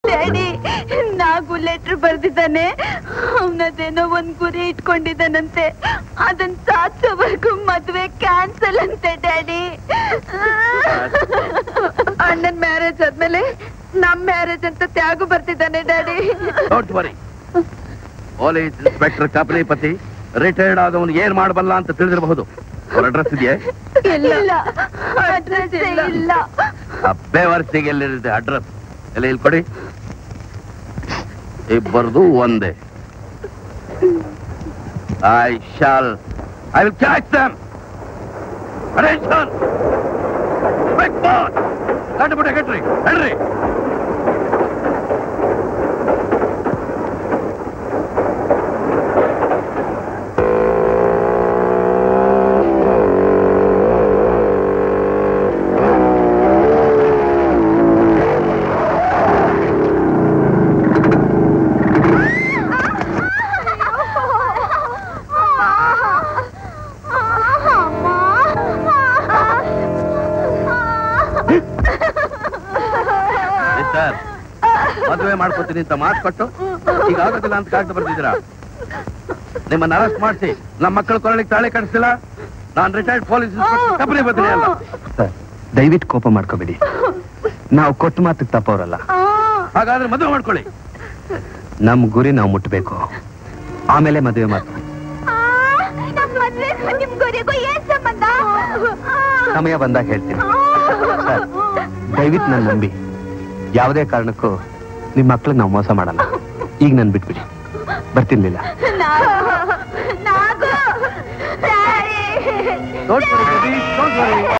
Daddy ನಾಗು letter ಬರ್ದಿದ್ದಾನೆ ಅವನದೇನೋ ಒಂದ್ ಗುರಿ ಇಟ್ಕೊಂಡಿದ್ದಾನಂತೆ ಅದನ್ ಸಾಧಿಸೋವರೆಗೂ ಮದ್ವೆ ಕ್ಯಾನ್ಸಲ್ ಅಂತೆ ಡ್ಯಾಡಿ ಅಣ್ಣನ್ ಮ್ಯಾರೇಜ್ ಆದ್ಮೇಲೆ ನಮ್ ಮ್ಯಾರೇಜ್ ಅಂತ ತ್ಯಾಗು ಬರ್ತಿದ್ದಾನೆ daddy don't worry police inspector Kapalipathi retired ಆದವನು ಏನ್ ಮಾಡಬಲ್ಲ ಅಂತ ತಿಳಿದಿರಬಹುದು ಅವ್ರ ಅಡ್ರೆಸ್ ಇದೆಯೇ ಇಲ್ಲ ಅಡ್ರೆಸ್ ಇಲ್ಲ ಆ ಬೇವರ್ಸಿಗೆ ಎಲ್ಲಿರುತ್ತೆ ಅಡ್ರೆಸ್ ಎಲ್ಲ ಇಲ್ಲಿ ಕೊಡಿ ಇಬ್ಬರದು ಒಂದೇ I shall I will catch them attention quick march ಕಟ್ಬಿಟ್ಟೆ ಕಟ್ರಿ ಹೇಳ್ರಿ ಸರ್ ಮದುವೆ ಮಾಡ್ಕೊತೀನಿ ಅಂತ ಮಾತು ಕೊಟ್ಟು ಈಗ ಆಗೋದಿಲ್ಲ ಅಂತ ಕಾಗ್ದ ಬರ್ತಿದ್ದೀರಾ ನಿಮ್ಮನ್ನ ಅರೆಸ್ಟ್ ಮಾಡಿಸಿ ನಮ್ಮ ಮಕ್ಕಳು ಕೊರಳಿಗೆ ತಾಳೆ ಕಳಿಸಿಲ್ಲ ನಾನು ರಿಟೈರ್ಡ್ ಪೊಲೀಸ್ ಇನ್ಸ್ಪೆಕ್ಟರ್ ಕಂಪನಿ ಬರ್ತೀನಿ ಅಲ್ಲ ಸರ್ ದಯವಿಟ್ಟು ಕೋಪ ಮಾಡ್ಕೋಬೇಡಿ ನಾವು ಕೊಟ್ಟು ಮಾತಿಗೆ ತಪ್ಪವ್ರಲ್ಲ ಹಾಗಾದ್ರೆ ಮದುವೆ ಮಾಡ್ಕೊಳ್ಳಿ ನಮ್ ಗುರಿ ನಾವು ಮುಟ್ಟಬೇಕು ಆಮೇಲೆ ಮದುವೆ ಮಾತು ನಿಮ್ ಗುರಿಗೂ ಏನ್ ಸಂಬಂಧ ಸಮಯ ಬಂದಾಗ ಹೇಳ್ತೀನಿ ಸರ್ ದಯವಿಟ್ಟು ನಾನು ನಂಬಿ ಯಾವುದೇ ಕಾರಣಕ್ಕೂ ನಿಮ್ಮ ಮಕ್ಳಿಗೆ ನಾವು ಮೋಸ ಮಾಡಲ್ಲ ಈಗ ನನ್ ಬಿಟ್ಬಿಡಿ ಬರ್ತಿರ್ಲಿಲ್ಲ Nagu daddy Don't worry, baby. Don't worry.